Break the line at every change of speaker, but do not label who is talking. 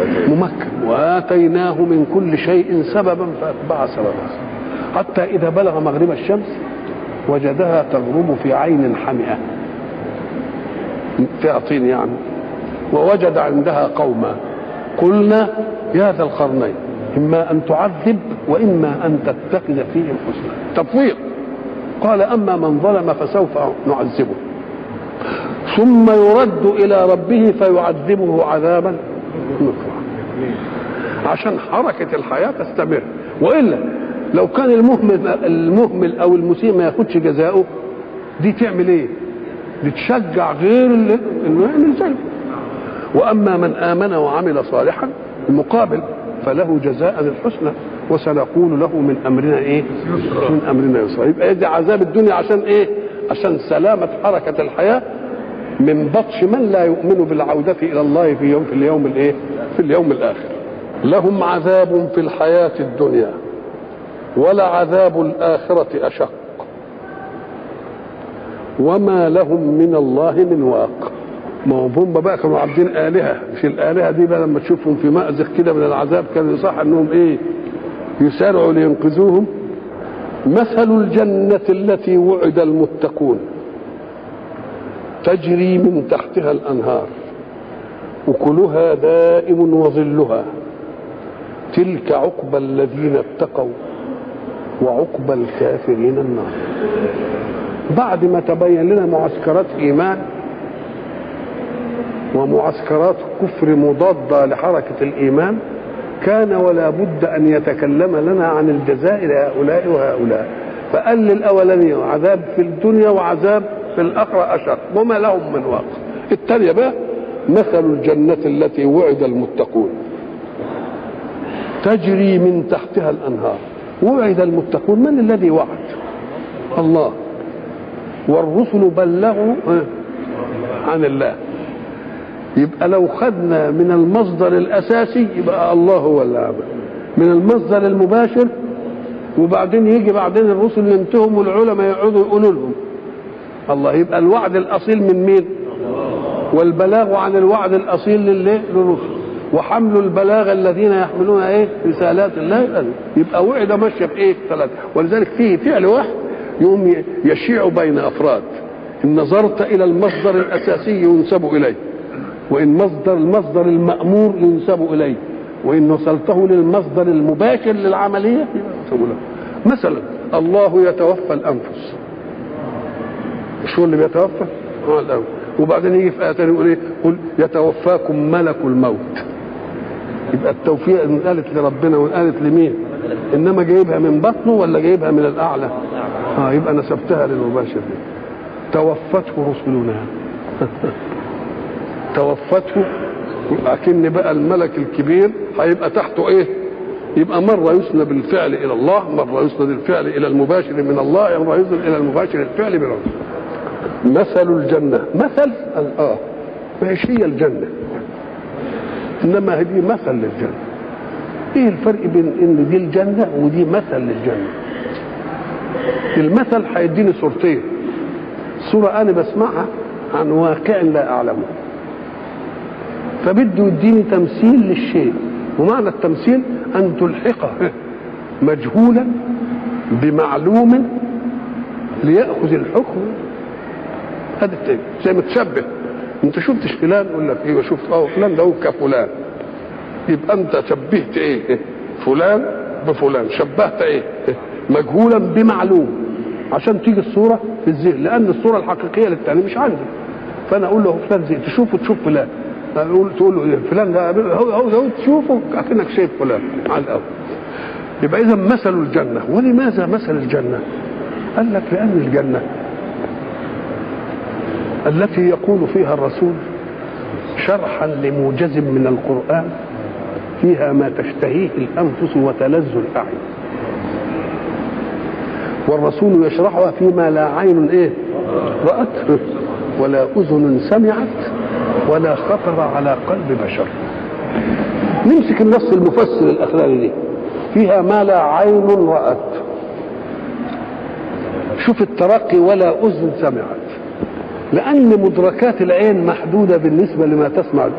ممكن واتيناه من كل شيء سببا فاتبع سببا حتى اذا بلغ مغرب الشمس وجدها تغرب في عين حمئه فيها طين يعني ووجد عندها قوما قلنا يا ذا القرنين اما ان تعذب واما ان تتخذ فيهم حسنا تفويض قال اما من ظلم فسوف نعذبه ثم يرد الى ربه فيعذبه عذابا نكرا عشان حركه الحياه تستمر والا لو كان المهمل المهمل او المسيء ما ياخدش جزاؤه دي تعمل ايه؟ دي تشجع غير اللي انه يعمل زيه واما من امن وعمل صالحا المقابل فله جزاء الحسنى وسنقول له من امرنا ايه؟ من امرنا يسرا يبقى دي عذاب الدنيا عشان ايه؟ عشان سلامه حركه الحياه من بطش من لا يؤمن بالعودة إلى الله في يوم في اليوم الإيه؟ في اليوم الآخر. لهم عذاب في الحياة الدنيا ولعذاب الآخرة أشق. وما لهم من الله من واق. ما هم بقى كانوا عابدين آلهة، مش الآلهة دي بقى لما تشوفهم في مأزق كده من العذاب كان يصح إنهم إيه؟ يسارعوا لينقذوهم. مثل الجنة التي وعد المتقون تجري من تحتها الانهار اكلها دائم وظلها تلك عقبى الذين اتقوا وعقبى الكافرين النار بعد ما تبين لنا معسكرات ايمان ومعسكرات كفر مضاده لحركه الايمان كان ولا بد ان يتكلم لنا عن الجزاء لهؤلاء وهؤلاء فقال للاولاني عذاب في الدنيا وعذاب في الآخرة أشر وما لهم من واقع التانية بقى مثل الجنة التي وعد المتقون تجري من تحتها الأنهار وعد المتقون من الذي وعد الله والرسل بلغوا عن الله يبقى لو خدنا من المصدر الأساسي يبقى الله هو اللي عمل من المصدر المباشر وبعدين يجي بعدين الرسل ينتهوا والعلماء يقعدوا يقولوا لهم الله يبقى الوعد الاصيل من مين والبلاغ عن الوعد الاصيل للرسل وحمل البلاغ الذين يحملون ايه رسالات الله يبقى وعد ماشيه في ايه ثلاثه ولذلك فيه فعل واحد يقوم يشيع بين افراد ان نظرت الى المصدر الاساسي ينسب اليه وان مصدر المصدر المامور ينسب اليه وان وصلته للمصدر المباشر للعمليه ينسب له مثلا الله يتوفى الانفس مش هو اللي بيتوفى؟ هو الاول وبعدين يجي في ايه ثانيه يقول ايه؟ قل يتوفاكم ملك الموت يبقى التوفيق ان قالت لربنا وان قالت لمين؟ انما جايبها من بطنه ولا جايبها من الاعلى؟ اه يبقى نسبتها للمباشر دي توفته رسلنا توفته اكن بقى الملك الكبير هيبقى تحته ايه؟ يبقى مرة يسند الفعل إلى الله مرة يسند الفعل إلى المباشر من الله مرة يسند إلى المباشر الفعل من الله مثل الجنة مثل آه مش هي الجنة إنما هذه مثل للجنة إيه الفرق بين إن دي الجنة ودي مثل للجنة المثل هيديني صورتين صورة أنا بسمعها عن واقع لا أعلمه فبده يديني تمثيل للشيء ومعنى التمثيل أن تلحقه مجهولا بمعلوم ليأخذ الحكم هذا التاني زي ما تشبه انت شفتش فلان يقول لك ايوه شفت اه فلان ده هو كفلان يبقى انت شبهت ايه فلان بفلان شبهت ايه مجهولا بمعلوم عشان تيجي الصوره في الذهن لان الصوره الحقيقيه للتاني مش عندي فانا اقول له فلان زي تشوفه تشوف فلان تقول تقول له ايه فلان ده هو هو, هو تشوفه كانك شايف فلان على الاول يبقى اذا مثل الجنه ولماذا مثل الجنه؟ قال لك لان الجنه التي يقول فيها الرسول شرحا لموجز من القران فيها ما تشتهيه الانفس وتلذ الاعين والرسول يشرحها فيما لا عين ايه رأت ولا أذن سمعت ولا خطر على قلب بشر نمسك النص المفسر الاخراني دي فيها ما لا عين رأت شوف الترقي ولا أذن سمعت لأن مدركات العين محدودة بالنسبة لما تسمع